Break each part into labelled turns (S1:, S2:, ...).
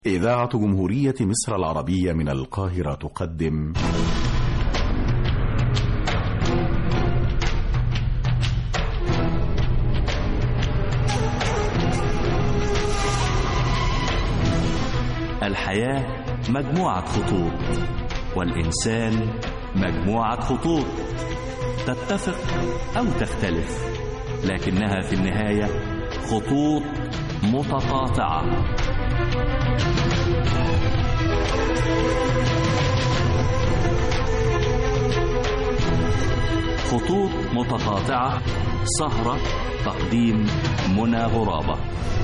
S1: إذاعة جمهورية مصر العربية من القاهرة تقدم
S2: الحياة مجموعة خطوط والإنسان مجموعة خطوط تتفق أو تختلف لكنها في النهاية خطوط متقاطعة خطوط متقاطعة سهرة تقديم منى غرابة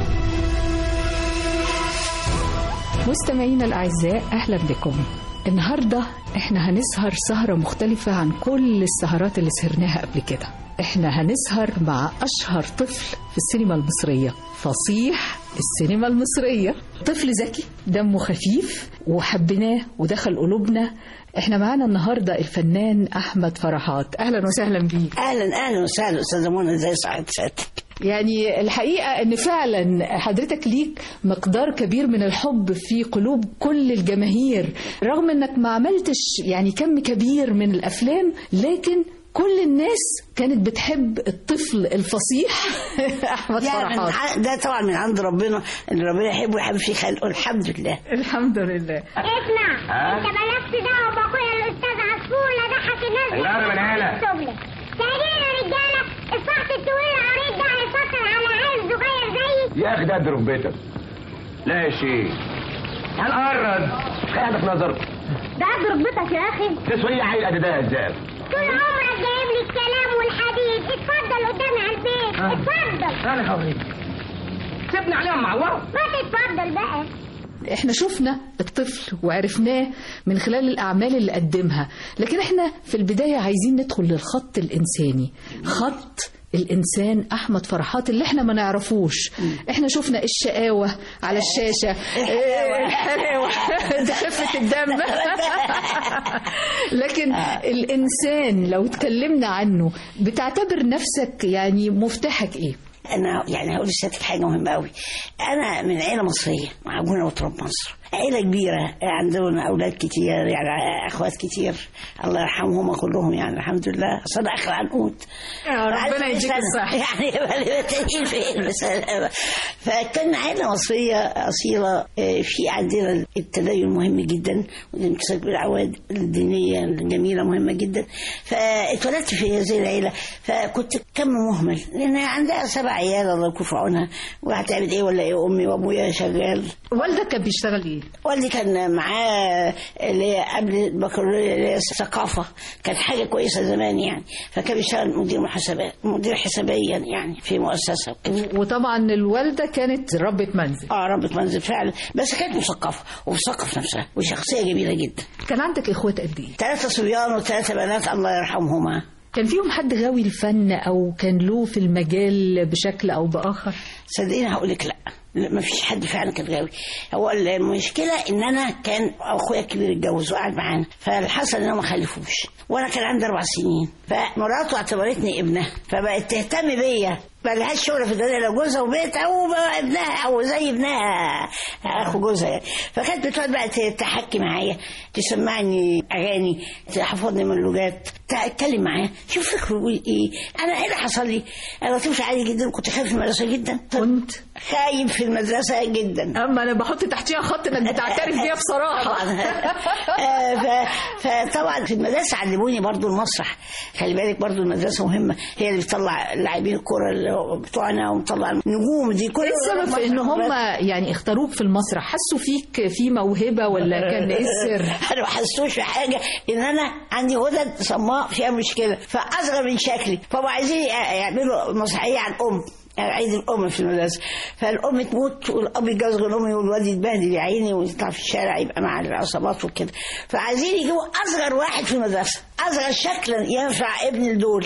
S3: مستمعينا الأعزاء أهلا بكم النهاردة احنا هنسهر سهرة مختلفة عن كل السهرات اللي سهرناها قبل كده احنا هنسهر مع أشهر طفل في السينما المصرية فصيح السينما المصرية طفل ذكي دمه خفيف وحبيناه ودخل قلوبنا احنا معانا النهارده الفنان احمد فرحات اهلا وسهلا بيك
S4: اهلا اهلا وسهلا استاذه منى ازي صحتك سعادتك
S3: يعني الحقيقة أن فعلا حضرتك ليك مقدار كبير من الحب في قلوب كل الجماهير رغم أنك ما عملتش يعني كم كبير من الأفلام لكن كل الناس كانت بتحب الطفل الفصيح أحمد
S4: يعني من
S3: فرحات
S4: ع- ده طبعا من عند ربنا اللي ربنا يحبه ويحب فيه خلقه الحمد لله
S3: الحمد لله
S5: اسمع انت مالكش دعوه باخويا الاستاذ عصفور لا ضحك الناس
S6: الغرب من هنا.
S5: شغلك تقريبا رجاله الصحت الطويل العريض ده هيفكر على عيل صغير زيي
S6: يا اخي ده قد ركبتك لا يا شيخ هنقرب خلي في نظر
S5: ده قد ركبتك يا اخي
S6: تسوى ايه عيل قد ده ازاي
S5: طول عمرك جايب لي الكلام والحديث اتفضل قدامي على البيت
S6: آه.
S5: اتفضل
S6: انا حوري سيبني عليهم معوره
S5: ما تتفضل بقى
S3: احنا شفنا الطفل وعرفناه من خلال الأعمال اللي قدمها لكن احنا في البداية عايزين ندخل للخط الإنساني خط الإنسان أحمد فرحات اللي احنا ما نعرفوش احنا شفنا الشقاوة على الشاشة الحلاوة ده خفة الدم لكن الإنسان لو اتكلمنا عنه بتعتبر نفسك يعني مفتاحك ايه
S4: انا يعني هقول لسيادتك حاجه مهمه قوي انا من عيله مصريه معجونه وتراب مصر عيله كبيره عندنا اولاد كتير يعني اخوات كتير الله يرحمهم كلهم يعني الحمد لله صدق اخر عنقود
S3: ربنا يديك الصحة.
S4: يعني يبقى تقيل في المسألة فكان عائلة مصرية أصيلة آه، في عندنا التدين مهم جدا والامتساك بالعواد الدينية الجميلة مهمة جدا فاتولدت في هذه العيلة فكنت كم مهمل لأن عندها سبع عيال الله يكون في عونها وهتعمل إيه ولا إيه أمي وأبويا شغال
S3: والدك كان بيشتغل ايه
S4: والدي كان معاه اللي هي قبل البكالوريا اللي هي الثقافة كانت حاجة كويسة زمان يعني فكان بيشتغل مدير محاسبات مدير حسابيا يعني في مؤسسة وكده.
S3: وطبعا الوالدة كانت ربة منزل
S4: اه ربة منزل فعلا بس كانت مثقفة ومثقف نفسها وشخصية جميلة جدا
S3: كان عندك اخوات قد ايه
S4: ثلاثة صبيان وثلاثة بنات الله يرحمهما
S3: كان فيهم حد غاوي الفن او كان له في المجال بشكل او باخر
S4: صدقيني هقول لك لا لا، ما فيش حد فعلا كان غاوي هو المشكله ان انا كان اخويا الكبير اتجوز وقعد معانا فالحصل ان انا ما خلفوش وانا كان عندي اربع سنين فمراته اعتبرتني ابنها فبقت تهتم بيا ما لهاش شغل في الدنيا لو جوزها وبيت او بقى ابنها او زي ابنها اخو جوزها يعني فكانت بتقعد بقى تحكي معايا تسمعني اغاني تحفظني منلوجات تتكلم معايا شوف فكره يقول ايه انا ايه اللي حصل لي انا طفل عادي جدا وكنت خايف في المدرسه جدا
S3: كنت
S4: خايف في المدرسه جدا
S3: اما انا بحط تحتيها خط انك بتعترف بيها بصراحه
S4: طبعا آه، ف- فطبعا في المدرسه علموني برضو المسرح خلي بالك برضو المدرسه مهمه هي اللي بتطلع لاعبين الكوره اللي هو بتوعنا ومطلع النجوم دي كل
S3: ايه السبب في ان هم يعني اختاروك في المسرح حسوا فيك في موهبه ولا كان ايه السر
S4: انا ما حسوش في حاجه ان انا عندي غدد صماء فيها مشكله فاصغر من شكلي فهم عايزين يعملوا مسرحيه عن ام عيد الام في المدرسه فالام تموت والاب يتجوز غير امي والواد يتبهدل يا عيني ويطلع في الشارع يبقى مع العصابات وكده فعايزين يجيبوا اصغر واحد في المدرسه اصغر شكلا ينفع ابن الدول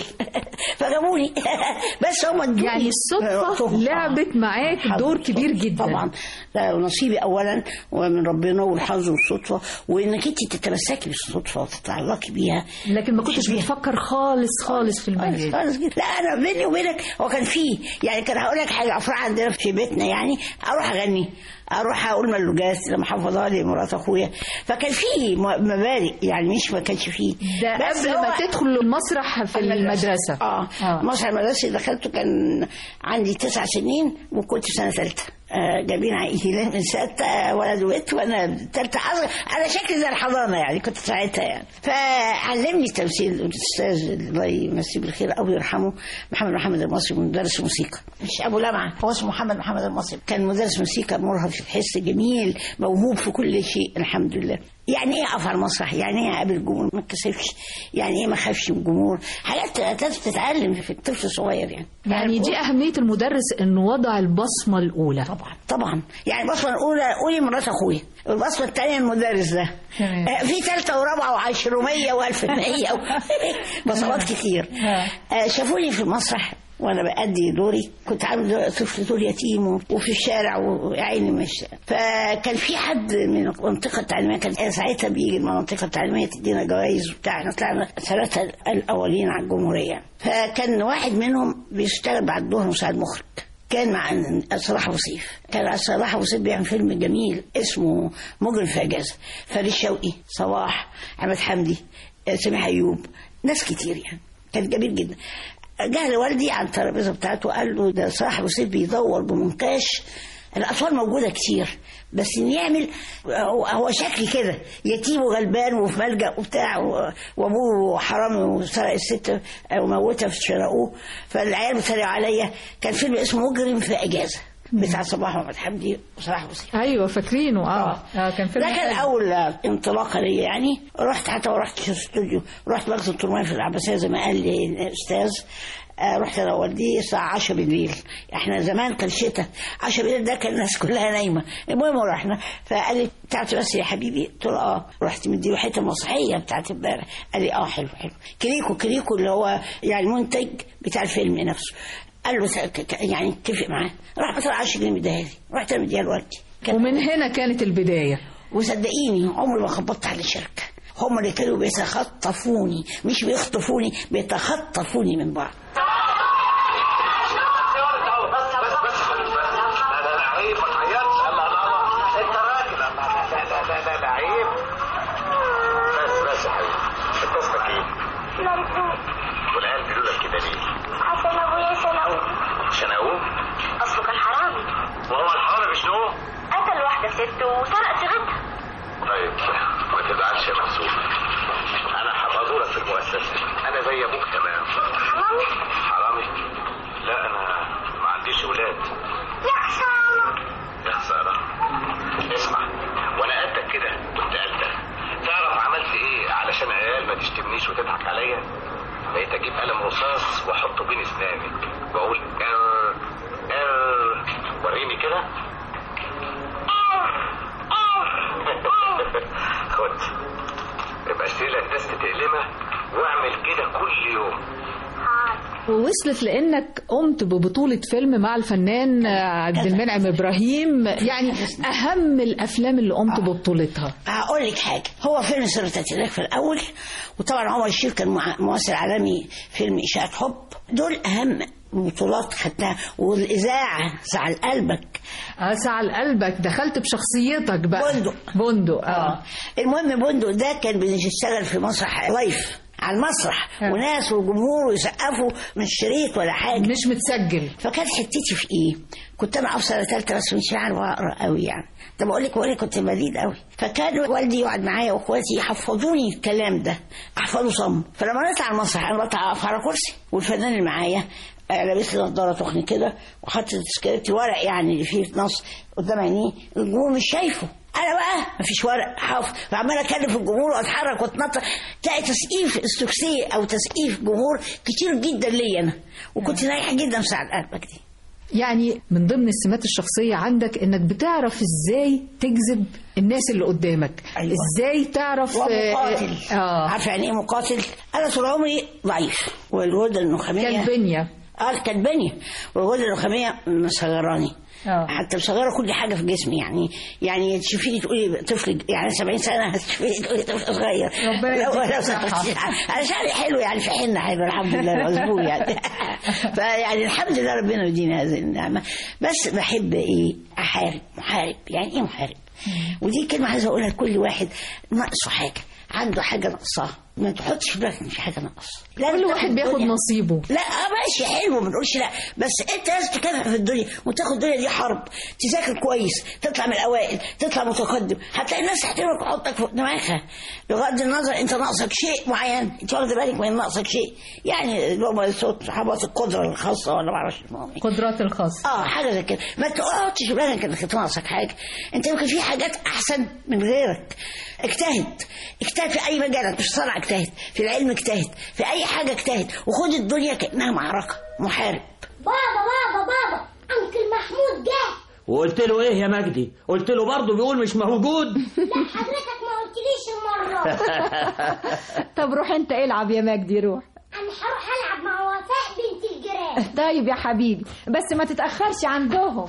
S4: فجابوني بس هم ادوني
S3: يعني الصدفه
S4: وقتهم.
S3: لعبت معاك دور كبير جدا
S4: طبعا ده نصيبي اولا ومن ربنا والحظ والصدفه وانك انت تتمسكي بالصدفه وتتعلقي بيها
S3: لكن ما كنتش بتفكر خالص خالص في
S4: خالص
S3: المجال
S4: خالص جدا لا انا بيني وبينك هو كان فيه يعني كان هقول لك حاجه افراح عندنا في بيتنا يعني اروح اغني اروح اقول ملوجات لما حفظها لي مرات اخويا فكان في م- مبادئ يعني مش ما كانش فيه
S3: ده
S4: بس
S3: قبل
S4: هو-
S3: ما تدخل المسرح في المدرسة
S4: اه,
S3: آه.
S4: مسرح المدرسة دخلته كان عندي تسع سنين وكنت في سنة ثالثة آه جايبين عائلين من ستة ولد وبنت وانا ثالثة أصغر على شكل زي الحضانة يعني كنت ساعتها يعني فعلمني التمثيل الاستاذ الله يمسيه بالخير او يرحمه محمد محمد المصري مدرس موسيقى مش ابو لمعه هو اسمه محمد محمد المصري كان مدرس موسيقى مرهف في الحس جميل موهوب في كل شيء الحمد لله يعني ايه اقف على المسرح يعني ايه اقابل الجمهور ما اتكسفش يعني ايه ما اخافش من الجمهور حاجات لازم تتعلم في الطفل الصغير يعني
S3: يعني دي أهمية المدرس إنه وضع البصمة الأولى
S4: طبعا طبعا يعني البصمه الاولى قولي مرات اخويا البصمه الثانيه المدرس ده
S3: تمام.
S4: آه، في ثالثه ورابعه وعشرميه والفميه و... بصمات كتير آه، شافوني في المسرح وانا بأدي دوري كنت عامل دور- طفل دور يتيم و- وفي الشارع وعيني مش فكان في حد من المنطقه التعليميه كان ساعتها بيجي المنطقه التعليميه تدينا جوائز وبتاع احنا طلعنا ثلاثه الاولين على الجمهوريه فكان واحد منهم بيشتغل بعد الظهر مساعد مخرج كان مع صلاح ابو سيف كان صلاح ابو سيف بيعمل فيلم جميل اسمه مجرم في اجازه فريد شوقي صلاح عماد حمدي آه، سميح ايوب ناس كتير يعني كان جميل جدا جه لوالدي على الترابيزه بتاعته قال له ده صلاح ابو سيف بيدور بمنقاش الاطفال موجوده كتير بس ان يعمل هو- هو شكلي كده يتيم وغلبان وفي ملجا وبتاع و- وابوه حرامي وسرق الست وموتها في شرقوه فالعيال بيتريقوا عليا كان فيلم اسمه مجرم في اجازه بتاع صباح محمد حمدي وصلاح ابو سيف
S3: أيوة فاكرينه آه, آه كان فيلم
S4: ده كان
S3: حلو.
S4: اول انطلاقه لي يعني رحت حتى ورحت في الاستوديو رحت مخزن الترماني في العباسيه زي ما قال لي الاستاذ آه، رحت انا ووالدي الساعه 10 بالليل احنا زمان كان شتاء 10 بالليل ده كان الناس كلها نايمه المهم رحنا فقال لي بتاعت بس يا حبيبي قلت له اه رحت مديله حته مسرحيه بتاعت امبارح قال لي اه حلو حلو كريكو كريكو اللي هو يعني المنتج بتاع الفيلم نفسه قال له ك- ك- يعني اتفق معاه راح مثلا 10 جنيه مديها لي رحت انا مديها لوالدي كان-
S3: ومن هنا كانت البداية
S4: وصدقيني عمري ما خبطت على شركة هم اللي كانوا بيتخطفوني مش بيخطفوني بيتخطفوني من بعض
S6: بس بس لا لا لا عيب ما تعيطش الله الله انت راجل لا لا لا لا لا لا عيب بس بس يا حبيبي انت اسمك ايه؟
S5: مرزوق
S6: والعيال بيقولوا لك كده ليه؟
S5: عشان ابويا شنقوه
S6: شنقوه؟
S5: اصله كان حرامي
S6: وهو الحرامي بيشنقوه؟
S5: قتل واحده ست وسرق صيغتها
S6: طيب ما تزعلش يا محسوب انا هبقى دورك في المؤسسه انا زي ابوك تمام
S5: حرامي
S6: حرامي لا انا ما عنديش ولاد
S5: يا خساره
S6: يا خساره اسمع وانا قدك كده كنت قدك تعرف عملت ايه علشان عيال ما تشتمنيش وتضحك عليا بقيت اجيب قلم رصاص واحطه بين اسناني واقول ار ار وريني كده خد يبقى اشتري لك دستة تقلمة واعمل كده كل يوم
S3: ووصلت لانك قمت ببطولة فيلم مع الفنان عبد المنعم ابراهيم يعني اهم الافلام اللي قمت ببطولتها
S4: هقول لك حاجة هو فيلم سر تتلاك في الأول وطبعا عمر الشريف كان مع- ممثل عالمي فيلم إشاعة حب دول أهم بطولات خدتها والإذاعة زعل قلبك
S3: اسعى قلبك دخلت بشخصيتك بقى
S4: بندق.
S3: بندق اه
S4: المهم بندق ده كان بنشتغل في مسرح لايف على المسرح
S3: آه.
S4: وناس وجمهور ويسقفوا مش شريط ولا حاجة
S3: مش متسجل
S4: فكانت حتتي في ايه؟ كنت انا في سنه ثالثه بس مش يعني واقرا قوي يعني طب اقول لك وانا كنت بليد قوي فكان والدي يقعد معايا واخواتي يحفظوني الكلام ده احفظه صم فلما نطلع على المسرح انا بطلع اقف على كرسي والفنان اللي معايا آه، لابس لي نضاره تخن كده وحاطط سكريبت ورق يعني اللي فيه نص قدام عينيه الجمهور مش شايفه انا بقى مفيش ورق حافظ فعمال اكلم في الجمهور واتحرك واتنطط تلاقي تسقيف استكسيه او تسقيف جمهور كتير جدا ليا انا وكنت نايحه جدا في ساعه قلبك دي
S3: يعني من ضمن السمات الشخصية عندك انك بتعرف ازاي تجذب الناس اللي قدامك
S4: أيوة.
S3: ازاي تعرف
S4: ومقاتل
S3: اه
S4: عارفه يعني ايه مقاتل انا طول عمري ضعيف والغده النخاميه
S3: كالبنية
S4: اه كانت بنيه والغده النخاميه مصغراني
S3: آه.
S4: حتى مصغره كل حاجه في جسمي يعني يعني تشوفيني تقولي طفل يعني 70 سنه تشوفيني تقولي طفل صغير
S3: ربنا
S4: لو-
S3: يديك
S4: لو
S3: الصحة.
S4: سمحتي. انا شعري حلو يعني في حنه حلو الحمد لله مظبوط يعني فيعني الحمد لله ربنا يدينا هذه النعمه بس بحب ايه احارب محارب يعني ايه محارب ودي كلمه عايزه اقولها لكل واحد ناقصه حاجه عنده حاجه ناقصاه ما تحطش في بالك ان في حاجه ناقصه لازم
S3: كل
S4: تاخد
S3: واحد بياخد
S4: الدنيا.
S3: نصيبه
S4: لا آه ماشي حلو ما بنقولش لا بس انت لازم تكافح في الدنيا وتاخد الدنيا دي حرب تذاكر كويس تطلع من الاوائل تطلع متقدم هتلاقي الناس تحترمك وتحطك فوق دماغها بغض النظر انت ناقصك شيء معين انت واخد بالك من ناقصك شيء يعني اللي هم صوت حبات القدره الخاصه ولا ما اعرفش اسمهم ايه
S3: قدرات الخاص
S4: اه حاجه زي كده ما تقعدش في بالك انك ناقصك حاجه انت يمكن في حاجات احسن من غيرك اجتهد اجتهد في اي مجال مش صنع اجتهد في العلم اجتهد في اي حاجه اجتهد وخد الدنيا كانها معركه محارب
S5: بابا بابا بابا انكل محمود جه
S7: وقلت له ايه يا مجدي قلت له برضه بيقول مش موجود
S5: لا حضرتك ما قلتليش المره
S8: طب روح انت العب يا مجدي روح
S5: انا هروح العب مع وفاء بنت الجيران
S8: طيب يا حبيبي بس ما تتأخرش عندهم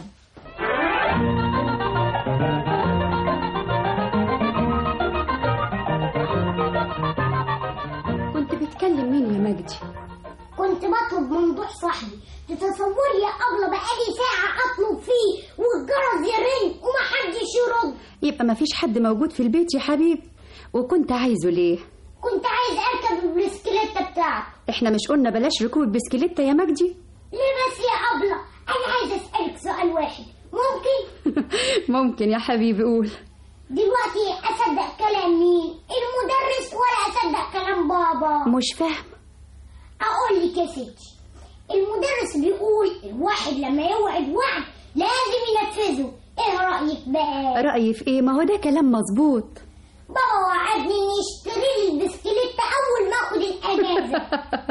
S9: كنت بتكلم مين يا مجدي
S5: كنت بطلب ممدوح صاحبي تتصوري يا أبلة بقالي ساعة أطلب فيه والجرس يرن ومحدش يرد
S9: يبقى ما فيش حد موجود في البيت يا حبيبي وكنت عايزه ليه
S5: كنت عايز أركب البسكليتة بتاعته
S9: احنا مش قلنا بلاش ركوب بسكليتة يا مجدي
S5: ليه بس يا أبلة أنا عايز أسألك سؤال واحد ممكن
S9: ممكن يا حبيبي قول
S5: دلوقتي أصدق كلام مين المدرس ولا أصدق كلام بابا
S9: مش فاهم
S5: أقول لك يا ستي المدرس بيقول الواحد لما يوعد وعد لازم ينفذه ايه رأيك بقى
S9: رأيي في ايه ما هو ده كلام مظبوط
S5: بابا وعدني اني اشتري لي البسكليت اول ما اخد الاجازه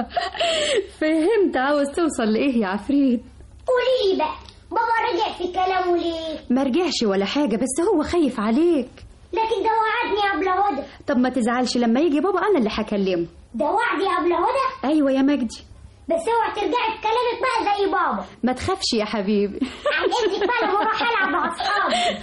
S9: فهمت عاوز توصل لايه يا عفريت
S5: قولي لي بقى بابا رجع في كلامه ليه
S9: ما رجعش ولا حاجة بس هو خايف عليك
S5: لكن ده وعدني قبل هدى
S9: طب ما تزعلش لما يجي بابا انا اللي هكلمه
S5: ده وعدي قبل هدى
S9: ايوه يا مجدي
S5: بس اوعي ترجعي في كلامك بقى زي بابا
S9: ما تخافش يا حبيبي
S5: عن اذنك بقى لما اروح العب مع اصحابي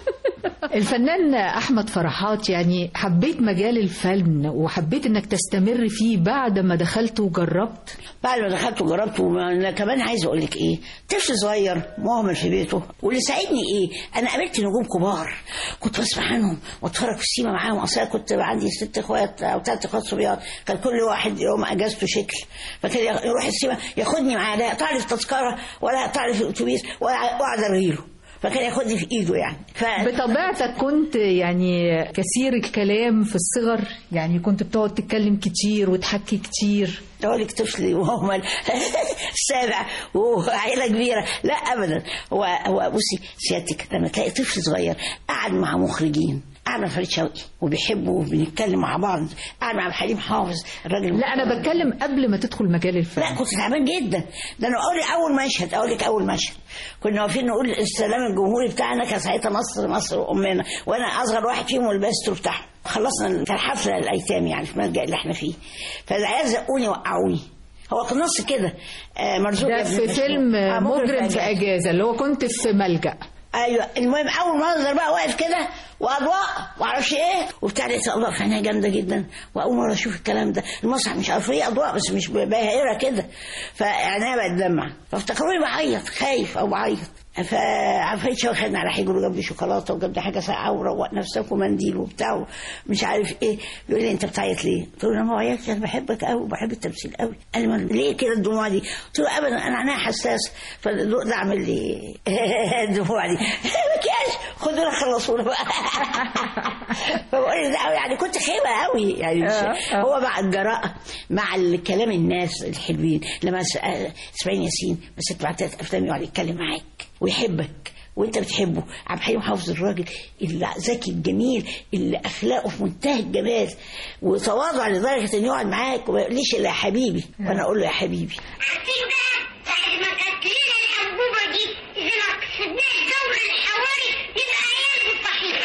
S3: الفنان احمد فرحات يعني حبيت مجال الفن وحبيت انك تستمر فيه بعد ما دخلت وجربت
S4: بعد ما دخلت وجربت وانا كمان عايز اقول لك ايه طفل صغير مهمل في بيته واللي ساعدني ايه انا قابلت نجوم كبار كنت بسمع عنهم واتفرج في السيما معاهم اصل أنا كنت عندي ست اخوات او ثلاث اخوات صبيان كان كل واحد يوم اجازته شكل فكان يروح السيما ياخدني معاه لا يقطع لي في التذكره ولا يقطع لي في الاتوبيس ولا اقعد ارغيله فكان ياخدني في ايده يعني ف...
S3: بطبيعتك كنت يعني كثير الكلام في الصغر يعني كنت بتقعد تتكلم كتير وتحكي كتير
S4: اقول لك طفل وهم السابع وعائله كبيره لا ابدا هو هو بصي سيادتك لما تلاقي طفل صغير قاعد مع مخرجين قاعد مع فريد شوقي وبيحبوا وبنتكلم مع بعض قاعد مع عبد الحليم حافظ الراجل
S3: لا انا بتكلم قبل ما تدخل مجال الفن
S4: لا كنت تعبان جدا ده انا اقول لك اول مشهد اقول لك اول مشهد كنا واقفين نقول السلام الجمهوري بتاعنا كان ساعتها مصر مصر امنا وانا اصغر واحد فيهم والباسترو بتاعهم خلصنا كان حفله الايتام يعني في الملجا اللي احنا فيه فالعيال زقوني وقعوني هو كان نص كده آه مرزوق
S3: ده
S4: يا ابن
S3: في
S4: المشروع.
S3: فيلم
S4: آه،
S3: مجرم في اجازه اللي هو كنت في ملجأ
S4: ايوه المهم اول منظر بقى واقف كده واضواء واعرفش ايه وبتاع لقيت اضواء في عينيها جامده جدا واول مره اشوف الكلام ده المسرح مش عارفه ايه اضواء بس مش باهره كده فعينيها بقت دمع فافتكروني بعيط خايف او بعيط فعفريت شوقي خدني على حجره وجاب لي شوكولاته وجاب لي حاجه ساقعه وروق نفسك ومنديل وبتاع مش عارف ايه بيقول لي انت بتعيط ليه؟ قلت له انا ما بعيطش انا بحبك قوي وبحب التمثيل قوي قال لي "ما- ليه كده الدموع دي؟ قلت له ابدا انا عينيا حساس فالضوء ده عامل لي الدموع دي مكياج خدونا خلصونا بقى فبقول لي ده يعني كنت خايبه قوي يعني مش هو مع الجراءه مع الكلام الناس الحلوين لما س- آه، اسماعيل ياسين مسك بعد ثلاث افلام يقعد يتكلم معاك ويحبك وانت بتحبه عبد الحليم حافظ الراجل اللي ذكي الجميل اللي اخلاقه في منتهى الجمال وتواضع لدرجه انه يقعد معاك وما يقوليش الا يا حبيبي وانا اقول له يا حبيبي
S5: عارفين بقى ساعة ما كانت لنا الأنبوبة دي إذا ما كسبناش دوري الحواري يبقى عيال في الصحيح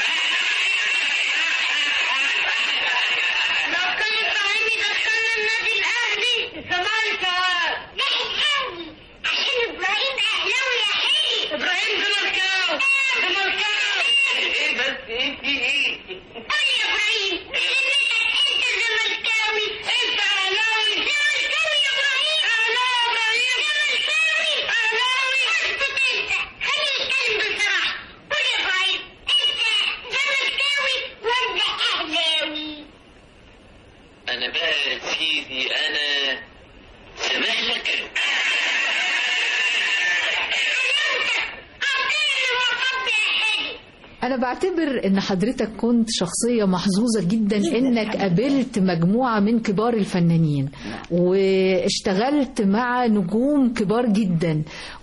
S5: لو كان إبراهيم يدخلنا النادي الأهلي الزمالك لا الأهلي عشان إبراهيم أهلاوي يا حلي إبراهيم زملكاوي
S10: انا بقى يا سيدي انا سامح لك
S3: أنا بعتبر إن حضرتك كنت شخصية محظوظة جدا إنك قابلت مجموعة من كبار الفنانين واشتغلت مع نجوم كبار جدا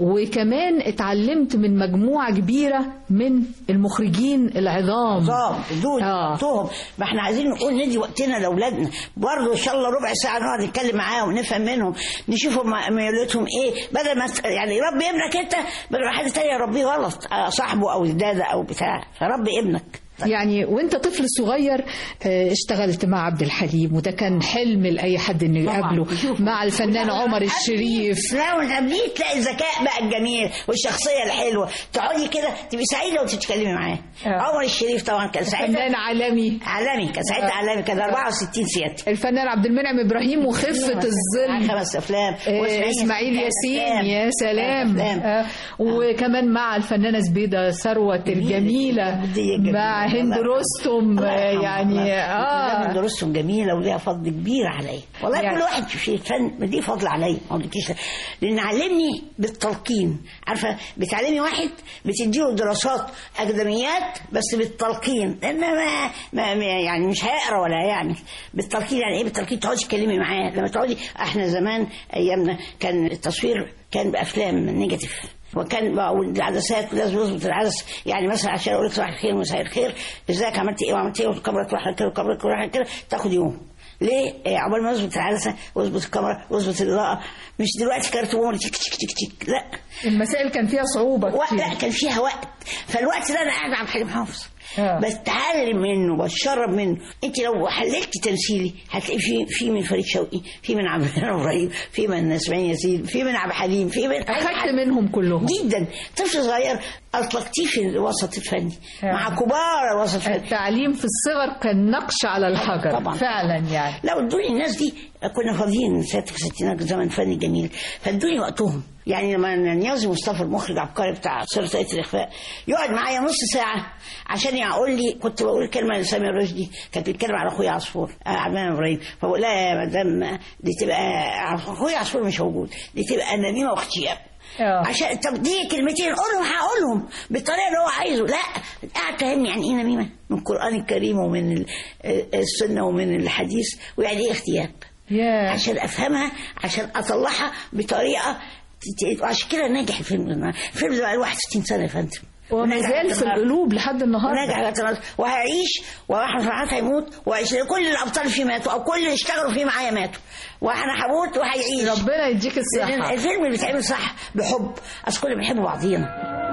S3: وكمان اتعلمت من مجموعة كبيرة من المخرجين العظام
S4: نظام دول آه. ما احنا عايزين نقول ندي وقتنا لاولادنا برضه ان شاء الله ربع ساعه نقعد نتكلم معاهم ونفهم منهم نشوفهم ميولتهم ايه بدل ما ت- يعني ربي ابنك انت بدل ما حد تاني يربيه غلط آه، صاحبه او الداده او بتاع فربي ابنك
S3: يعني وانت طفل صغير آه، اشتغلت مع عبد الحليم وده كان حلم لاي حد انه يقابله مع الفنان عمر الشريف
S4: لا وتقابليه تلاقي الذكاء بقى الجميل والشخصيه الحلوه تقعدي كده تبقي سعيده وانت بتتكلمي معاه عمر الشريف طبعا كان ساعتها
S3: فنان عالمي
S4: عالمي كان ساعتها عالمي كان 64 سيادتي
S3: الفنان عبد المنعم ابراهيم وخفه الظل
S4: خمس افلام
S3: آه،
S4: وإسماعيل
S3: اسماعيل
S4: ياسين
S3: ياسين
S4: أفلام.
S3: يا سلام
S4: أفلام.
S3: آه، وكمان مع الفنانه زبيده ثروت الجميله مع هند رستم آه، يعني
S4: اه
S3: اه
S4: دروسهم جميله وليها فضل كبير عليا والله
S3: يعني-
S4: كل واحد في الفن ليه فضل عليا ما اقولكيش لا. لان علمني بالتلقين عارفه بتعلمي واحد بتديله دراسات اكاديميات بس بالتلقين لان ما, ما ما- يعني مش هيقرا ولا يعني بالتلقين يعني ايه بالتلقين تقعدي تتكلمي معاه لما تقعدي احنا زمان ايامنا كان التصوير كان بافلام نيجاتيف وكان بقى العدسات لازم يظبط العدس يعني مثلا عشان اقول لك صباح الخير ومساء الخير ازيك عملت ايه وعملت ايه والكاميرا تروح كده والكاميرا تروح كده تاخد يوم ليه؟ إيه عقبال ما اظبط العدسه واظبط الكاميرا واظبط الاضاءه مش دلوقتي كرتون تك تك تك تك لا
S3: المسائل كان فيها صعوبه
S4: وقت
S3: كتير.
S4: لا كان فيها وقت فالوقت ده انا قاعد مع حليم حافظ
S3: آه.
S4: بتعلم منه بتشرب منه انت لو حللتي تمثيلي هتلاقي في في من فريد شوقي في من عبد الرحمن ابراهيم في من اسماعيل ياسين في من عبد الحليم في من
S3: اخدت منهم كلهم
S4: جدا طفل صغير اطلقتيه في الوسط الفني مع كبار الوسط الفني
S3: التعليم في الصغر كان نقش على الحجر
S4: طبعا.
S3: فعلا يعني
S4: لا ادوني الناس دي كنا فاضيين ساعتها في الستينات زمن فني جميل فادوني وقتهم يعني لما نيازي مصطفى المخرج عبقري بتاع سر طاقية الإخفاء يقعد معايا نص ساعة عشان يقول لي كنت بقول كلمة لسامي الرشدي كانت بتتكلم على أخويا عصفور آه عبد المنعم إبراهيم فبقول لها يا مدام دي تبقى أخويا عصفور مش موجود دي تبقى نميمة واختياب
S3: آه.
S4: عشان طب دي كلمتين قولهم هقولهم بالطريقه اللي هو عايزه لا قاعد فهمني يعني ايه نميمه من القران الكريم ومن ال- السنه ومن الحديث ويعني ايه اغتياب
S3: يا
S4: عشان افهمها عشان اطلعها بطريقه ت- ت- وعشان كده ناجح الفيلم ده الفيلم ده بقى له 61 سنه يا فندم
S3: وما زال في القلوب لحد النهارده
S4: وناجح لغايه النهارده وهيعيش واحمد فرحات هيموت وهيعيش كل الابطال فيه ماتوا او كل اللي اشتغلوا فيه معايا ماتوا وانا هموت وهيعيش
S3: ربنا يديك
S4: لأن
S3: الصحه
S4: الفيلم اللي بيتعمل صح بحب اصل كلنا بنحب بعضينا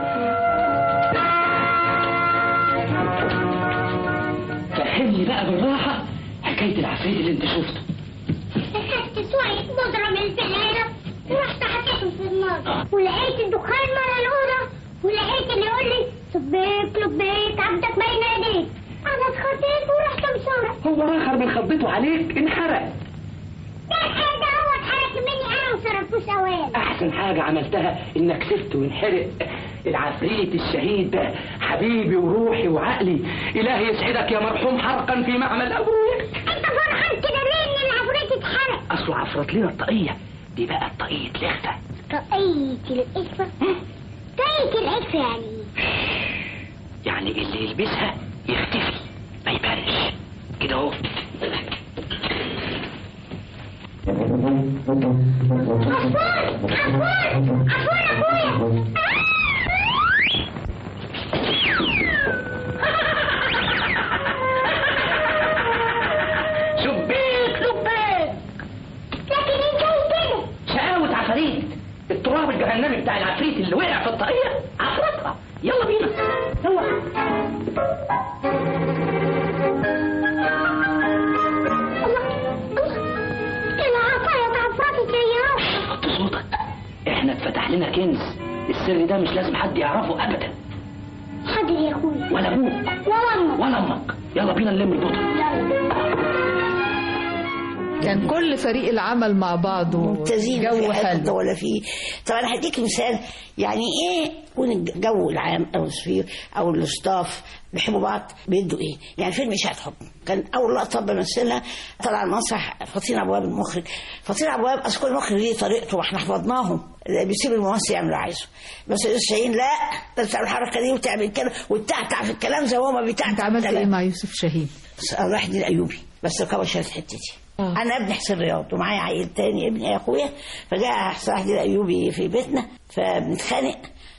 S11: فهمني بقى بالراحة حكاية العفريت اللي انت شفته
S5: مسكت شوية بودرة من الفنانة ورحت حطيتهم في النار ولقيت الدخان مرة الأولى ولقيت اللي يقول لي لبيك لبيك عبدك بين ايديك أنا اتخطيت ورحت بسرعة
S11: هو آخر ما خبيته عليك انحرق
S5: ده الحاجة هو اتحرك مني أنا وصرفوش أوان
S11: أحسن حاجة عملتها إنك سبته وانحرق العفريت الشهيد ده حبيبي وروحي وعقلي إلهي يسعدك يا مرحوم حرقا في معمل أبوك
S5: أنت فرحان كده ليه إن العفريت اتحرق
S11: أصله عفرت لنا الطاقية دي بقى الطاقية لخفة
S5: طاقية الإكفة طاقية الإكفة يعني
S11: يعني اللي يلبسها يختفي ما يبانش كده اهو
S5: عفور عفور عفور أبويا
S11: شبيك لبيك
S5: لكن انت كده
S11: شقاوة عفاريت التراب الجهنمي بتاع العفريت اللي وقع في الطاقية عفرتها يلا بينا يلا
S5: العصاية اتعفرتت يا
S11: وطي صوتك احنا اتفتح لنا كنز السر ده مش لازم حد يعرفه ابدا
S5: حاضر يا اخويا
S11: ولا ابوك
S5: ولا امك
S11: ولا امك يلا بينا نلم البطل
S3: كان كل فريق العمل مع بعض
S4: ممتازين
S3: جو
S4: في حتة
S3: حلو
S4: ولا في طب انا هديك مثال يعني ايه يكون الجو العام او السفير او الاستاف بيحبوا بعض بيدوا ايه يعني فيلم اشاعه حب كان اول لقطه بمثلها طلع المسرح فطين ابواب المخرج فطين ابواب اصل كل مخرج ليه طريقته واحنا حفظناهم بيسيب الممثل يعمل اللي عايزه بس الشاهين لا ده بتعمل الحركه دي وتعمل كده وتعتع في الكلام زي هو ما بيتعتع
S3: انت عملت ايه مع يوسف شاهين
S4: راح دي الايوبي بس الرقابه شالت حتتي انا ابني حسين رياض ومعايا عيل تاني ابني اخويا فجاء صلاح الدين الايوبي في بيتنا فبنتخانق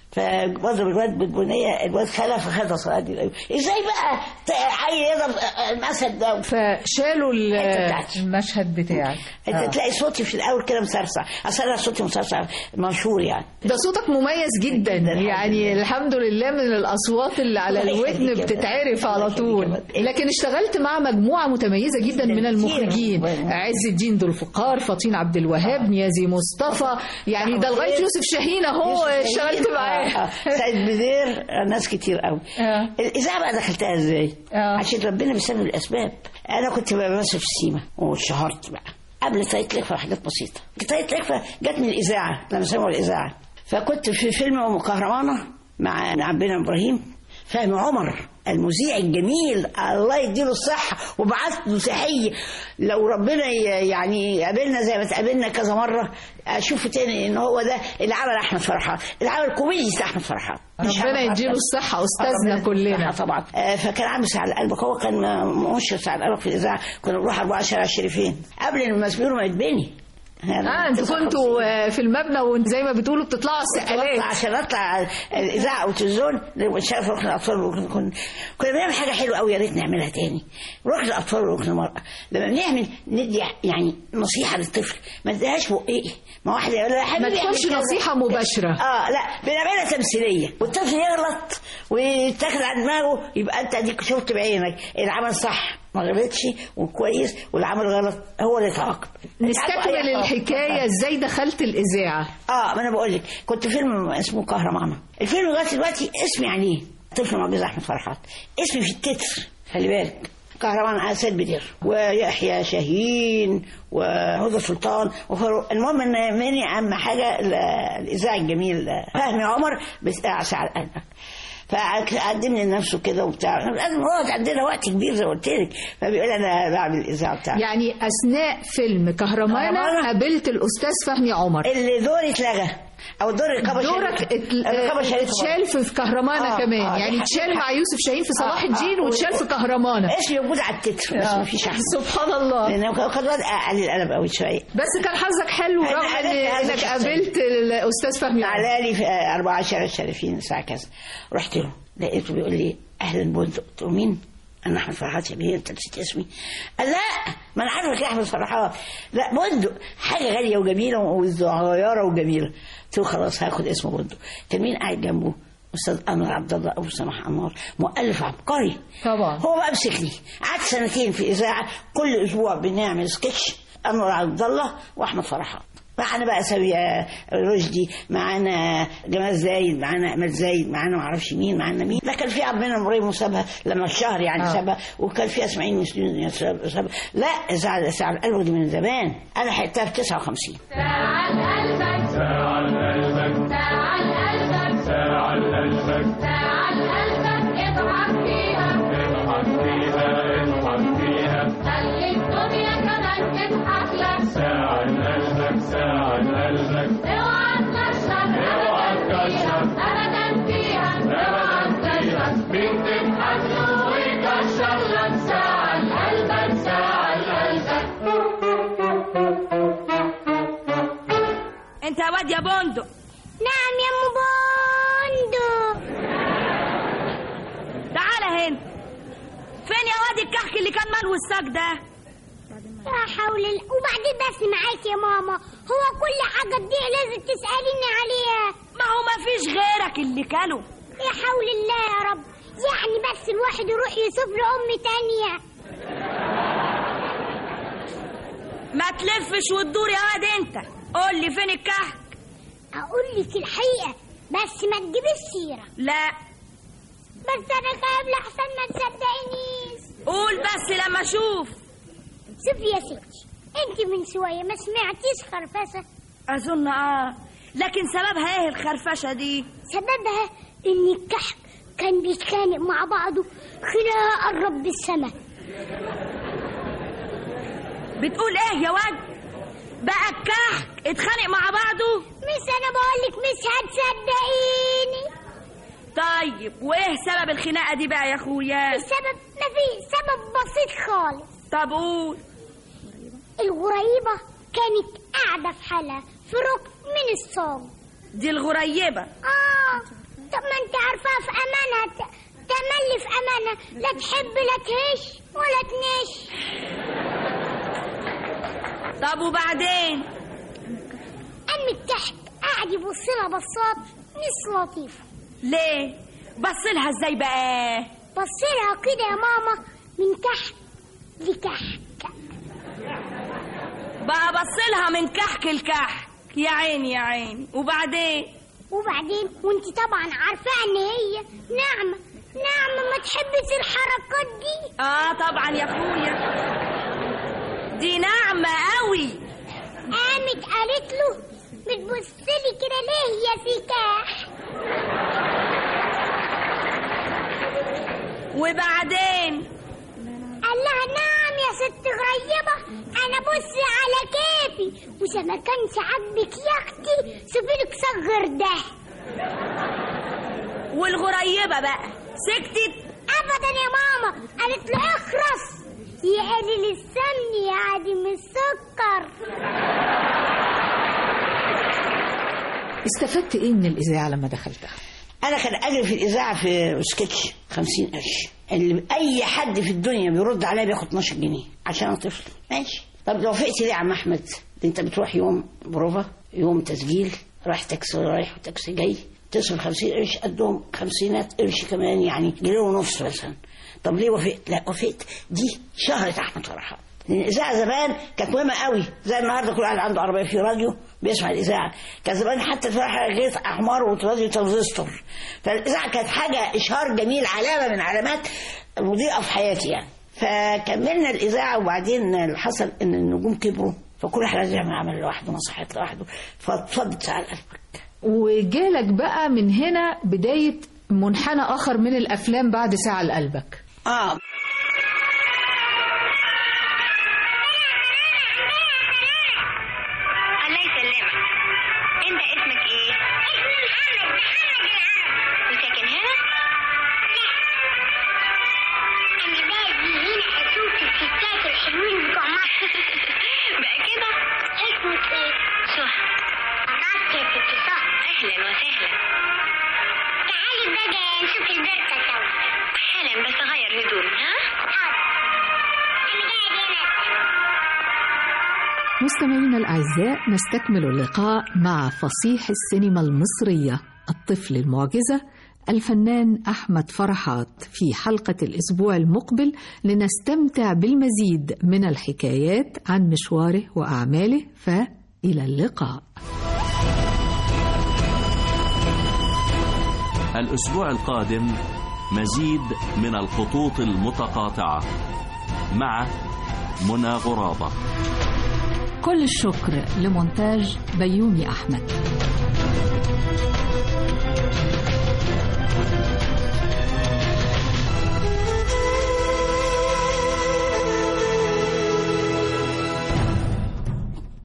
S4: فبضرب الواد بالبنيه الواد خلف فخد صلاح الدين الايوبي ازاي بقى ت- عيل يضرب المسد ده
S3: فشالوا ال-
S4: الحتة بتاعتي.
S3: المشهد بتاعك
S4: انت
S3: آه.
S4: تلاقي صوتي في الاول كده مسرسع اصل انا صوتي مسرسع مشهور يعني
S3: ده صوتك مميز جدا يعني الحمد لله من الاصوات اللي على
S4: الله
S3: الودن
S4: يخليك يا
S3: بتتعرف على طول لكن اشتغلت مع مجموعه متميزه جدا من المخرجين عز الدين ذو الفقار فطين عبد الوهاب نيازي مصطفى يعني ده لغايه يوسف شاهين اهو اشتغلت معاه
S4: آه، آه. سعيد بدير ناس كتير قوي الاذاعه بقى دخلتها ازاي؟ عشان ربنا بيسبب الاسباب انا كنت بمثل في السيما واتشهرت بقى قبل طريقة لكفة حاجات بسيطة طريقة لكفة جت من الإذاعة لما سمعوا الإذاعة فكنت في فيلم أم كهرمانة مع عبدنا إبراهيم فهم عمر المذيع الجميل الله يديله الصحة وبعث له تحية لو ربنا ي- يعني يقابلنا زي ما تقابلنا كذا مرة أشوفه تاني إن هو ده اللي عمل أحمد فرحات اللي عمل كوميدي بتاع أحمد فرحات مش
S3: ربنا
S4: أحمد فرحات
S3: يديله
S4: بس.
S3: الصحة
S4: آه،
S3: أستاذنا
S4: ربنا
S3: كلنا.
S4: يديله الصحة طبعا آه، فكان عامل سعد قلبك هو كان مؤشر سعد قلبك في الإذاعة كنا بنروح 4 شارع الشريفين قبل المسبير ما يتبني
S3: اه انتوا كنتوا آه، في المبنى وانت زي ما بتقولوا بتطلعوا
S4: بطلع
S3: السقالات
S4: عشان اطلع الاذاعه او التلفزيون شايف ركن الاطفال وركن كنا كنا بنعمل حاجه حلوه قوي يا ريت نعملها تاني ركن الاطفال وركن المراه لما بنعمل ندي يعني نصيحه للطفل ما نديهاش بقيه ما واحد يقول له يا حبيبي
S3: ما تكونش
S4: اعمل كذا.
S3: نصيحة مباشرة.
S4: اه لا بنعملها تمثيليه والطفل يغلط ويتاخد على دماغه يبقى انت اديك شفت بعينك العمل صح ما غلطش وكويس والعمل غلط هو اللي يتعاقب
S3: نستكمل الحكاية ازاي دخلت الإذاعة
S4: اه ما انا بقول لك كنت فيلم اسمه كهرمانة الفيلم لغايه دلوقتي اسمي يعني ايه طفل معجزه احمد فرحات اسمي في التتر خلي بالك كهرمان على سيد بدير ويحيى شاهين وهدى سلطان وفاروق المهم ان مني اهم حاجه ال- الاذاعي الجميل فهمي عمر بتاع سعد قلبك فقدمني لنفسه كده وبتاع لازم نقعد عندنا وقت كبير زي ما قلت لك فبيقول انا بعمل الاذاعه بتاعتي
S3: يعني أثناء فيلم كهرمانة
S4: كهرمانة.
S3: قابلت الأستاذ فهمي عمر
S4: اللي دوري اتلغى او دور الرقابه
S3: دورك
S4: شالته.
S3: ات-
S4: الرقابه شالته
S3: اتشال في كهرمانة
S4: آه،
S3: كمان
S4: آه،
S3: يعني
S4: دي
S3: اتشال
S4: حقيقة.
S3: مع يوسف شاهين في صلاح
S4: آه،
S3: الدين
S4: آه،
S3: واتشال في كهرمانة
S4: اسمي موجود على التتر بس
S3: آه.
S4: ما فيش احمد
S3: سبحان الله
S4: لان كان واد علي القلب قوي شويه
S3: بس كان حظك حلو
S4: أنا
S3: رغم
S4: قابلت
S3: إن-
S4: هذا
S3: انك
S4: الشخص.
S3: قابلت الاستاذ فهمي عمر
S4: على لي في آه، أربعة شارع الشريفين الساعة كذا رحت له لقيته بيقول لي أهلا بنت قلت له مين؟ أنا أحمد فرحات يا بيه أنت نسيت اسمي؟ قال لا ما أنا عارفك يا أحمد فرحات لا بندق حاجة غالية وجميلة وصغيرة وجميلة قلت له خلاص هاخد اسم بندق كان مين قاعد جنبه؟ أستاذ أنور عبد الله أبو سماح أنور مؤلف عبقري
S3: طبعا
S4: هو بقى مسكني قعدت سنتين في اذاعه كل اسبوع بنعمل سكتش انور عبد الله واحمد فرحات معانا بقى سوية رشدي معانا جمال زايد معانا احمد زايد معانا معرفش مين معانا مين لا كان في عبد مريم مسابها لما الشهر يعني
S3: آه.
S4: سابها وكان في اسماعيل مسلمين سابها لا اذاعه اذاعه القلب دي من زمان انا حقتها في 59
S12: انت يا واد يا بندق
S5: نعم يا ام بندق
S12: تعالى هنا فين يا واد الكحك اللي كان ملوي الساق ده
S5: لا حول الله وبعدين بس معاك يا ماما هو كل حاجة تضيع لازم تسأليني عليها
S12: ما هو ما فيش غيرك اللي كله
S5: يا حول الله يا رب يعني بس الواحد يروح يشوف له أم تانية
S12: ما تلفش وتدور يا واد انت قول لي فين الكحك
S5: أقول لك الحقيقة بس ما تجيبش سيرة
S12: لا
S5: بس أنا خايف لحسن ما تصدقنيش
S12: قول بس لما اشوف
S5: شوفي يا ستي انت من شويه ما سمعتيش خرفشه
S12: اظن اه لكن سببها ايه الخرفشه دي
S5: سببها ان الكحك كان بيتخانق مع بعضه خناقه قرب بالسما
S12: بتقول ايه يا واد بقى الكحك اتخانق مع بعضه
S5: مش انا بقولك مش هتصدقيني
S12: طيب وايه سبب الخناقه دي بقى يا اخويا
S5: السبب ما في سبب بسيط خالص
S12: طب قول
S5: الغريبه كانت قاعده في حالها في ركن من الصاج
S12: دي الغريبه
S5: اه طب ما انت عارفاها في امانه ت- تملي في امانه لا تحب لا تهش ولا تنش
S12: طب وبعدين
S5: قام الكحك قاعد يبص لها بصات مش لطيفه
S12: ليه بص لها ازاي بقى
S5: بص لها كده يا ماما من كحك لكحك
S12: بقى بص لها من كحك الكحك يا عيني يا عيني وبعدين
S5: وبعدين وانت طبعا عارفه ان هي نعمه نعمه ما تحبش الحركات دي
S12: اه طبعا يا اخويا دي ناعمه قوي
S5: قامت قالت له بتبصلي كده ليه يا سكاح
S12: وبعدين
S5: قال لها نعم يا ست غريبة أنا بصي على كيفي وإذا ما كانش عاجبك يا أختي سيبيلك صغر ده
S12: والغريبه بقى سكتت
S5: أبدا يا ماما قالت له اخرس يا قليل السمن يا عديم السكر
S3: استفدت ايه من الاذاعه لما دخلتها
S4: انا كان اجري في الاذاعه في سكتش 50 قرش اللي اي حد في الدنيا بيرد عليا بياخد 12 جنيه عشان انا طفل ماشي طب لو وافقت ليه يا عم احمد ده انت بتروح يوم بروفا يوم تسجيل رايح تاكسي رايح وتاكسي جاي تصرف 50 قرش قدهم خمسينات قرش كمان يعني جنيه ونص مثلا طب ليه وافقت؟ لا وافقت دي شهرة احمد فرحات لان الاذاعه زمان كانت مهمه قوي زي النهارده كل واحد عنده عربيه في راديو بيسمع الاذاعه كان زمان حتى في غيط احمر وراديو ترانزستور فالاذاعه كانت حاجه اشهار جميل علامه من علامات مضيئه في حياتي يعني فكملنا الاذاعه وبعدين اللي حصل ان النجوم كبروا فكل واحد لازم يعمل عمل لوحده مسرحيات لوحده فاتفضل على قلبك
S3: وجالك بقى من هنا بدايه منحنى اخر من الافلام بعد ساعه لقلبك
S4: اه
S5: الله يسلمك انت اسمك ايه؟ اسمي محمد محمد العرب وساكن هنا؟ لا انا باجي هنا اشوف الستات الحلوين بتوع مصر بقى كده اسمك ايه؟ سهى قطعت يا ست سهى اهلا وسهلا تعالي بقى نشوف البركة سوا حالا بس اغير هدومي ها؟ حاضر انا قاعد هنا
S3: مستمعينا الأعزاء نستكمل اللقاء مع فصيح السينما المصرية الطفل المعجزة الفنان أحمد فرحات في حلقة الأسبوع المقبل لنستمتع بالمزيد من الحكايات عن مشواره وأعماله فإلى اللقاء
S2: الأسبوع القادم مزيد من الخطوط المتقاطعة مع منى غرابة
S3: كل الشكر لمونتاج بيومي أحمد